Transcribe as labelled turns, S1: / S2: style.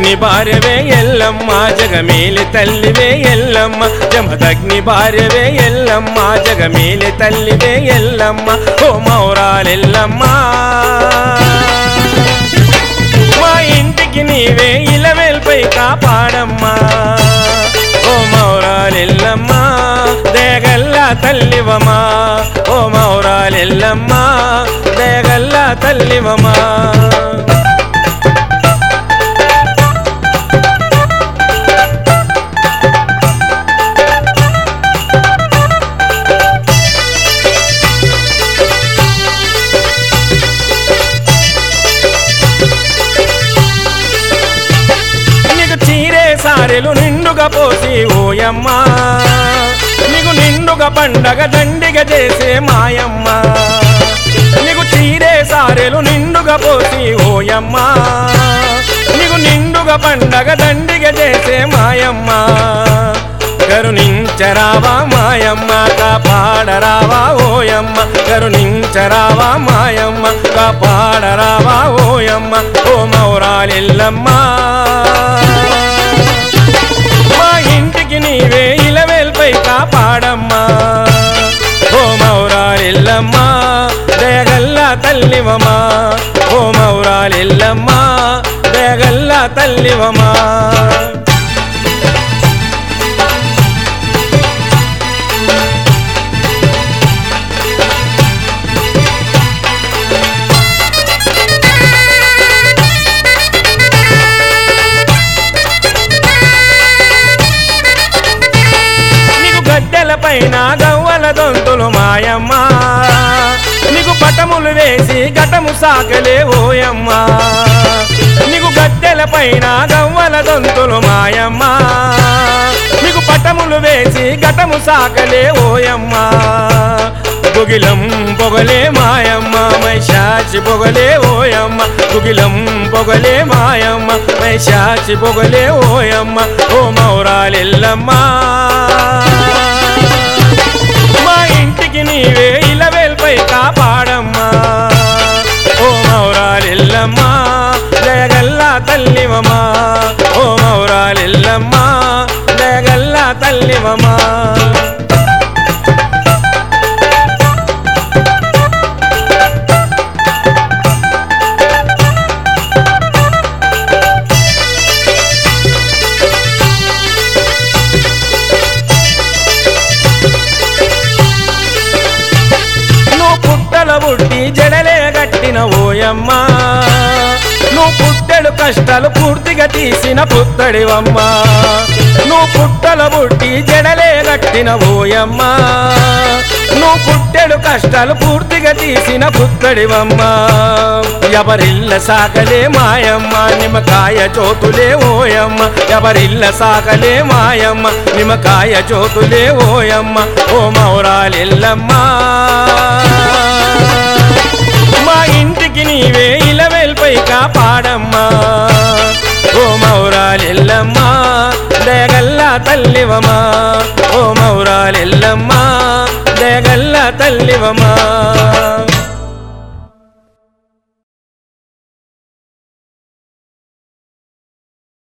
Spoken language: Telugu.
S1: జమదగ్ని భార్యవే ఎల్లమ్మ జగమేలి తల్లివే ఎల్లమ్మ జమదగ్ని భార్యవే ఎల్లమ్మ జగమేలి తల్లివే ఎల్లమ్మ ఓ మౌరాలెల్లమ్మ మా ఇంటికి నీవే ఇలవేల్పై కాపాడమ్మా ఓ మౌరాలెల్లమ్మ దేగల్లా తల్లివమా ఓ మౌరాలెల్లమ్మ దేగల్లా తల్లివమా నీకు చీరే సారెలు నిండుగా పోసి ఓయమ్మ నీకు నిండుగా పండగ దండిగ చేసే మాయమ్మ నీకు చీరే సారెలు నిండుగా పోసి ఓయమ్మ నీకు నిండుగా పండగ దండిగ చేసే మాయమ్మ కరుణించరావా మాయమ్మ కాపాడరావా ఓయమ్మ కరుణించరావా మాయమ్మ కాపాడరావా ఓయమ్మ ఓ మౌరాలెల్లమ్మ మా ఇంటికి నీవే ఇలవేల్పై కాపాడమ్మా ఓ మౌరాలెల్లమ్మ దయగల్లా తల్లివమా ఓ మౌరాలెల్లమ్మ దయగల్లా తల్లివమా నీకు గడ్డెల పైన గవ్వల దొంతులు మాయమ్మ నీకు పటములు వేసి ఘటము సాకలే ఓయమ్మ నీకు గడ్డెల పైన గవ్వల దొంతులు మాయమ్మ నీకు పటములు వేసి ఘటము సాకలే ఓయమ్మ గుగిలం పొగలే మాయమ్మ మైషాచి పొగలే ఓయమ్మ గుగిలం పొగలే మాయమ్మ మైషాచి పొగలే ఓయమ్మ ఓ మౌరాలెల్లమ్మ మా ఇంటికి నీవే ఇలవేల్పై కాపాడమ్మా ఓ మౌరాలెల్లమ్మ దయగల్లా తల్లివమా ఓ మౌరాలెల్లమ్మ దయగల్లా తల్లివమా నువ్వు పుట్టల పుట్టి జడలే కట్టిన ఓయమ్మ నువ్వు పుట్టెడు కష్టాలు పూర్తిగా తీసిన పుత్తడివమ్మ నువ్వు పుట్టల పుట్టి జడలే కట్టిన ఓయమ్మ నువ్వు పుట్టెడు కష్టాలు పూర్తిగా తీసిన పుత్తడివమ్మ ఎవరిల్ల సాకలే మాయమ్మ నిమ్మకాయ చోతులే ఓయమ్మ ఎవరిల్ల సాకలే మాయమ్మ నిమ్మకాయ చోతులే ఓయమ్మ ఓ మౌరాలెల్లమ్మ మా ఇంటికి నీవే ఇలవేల్పై కాపాడమ్మా ఓ మౌరాలెల్లమ్మ దయగల్లా తల్లివమా ఓ మౌరాలెల్లమ్మ దయగల్లా తల్లివమా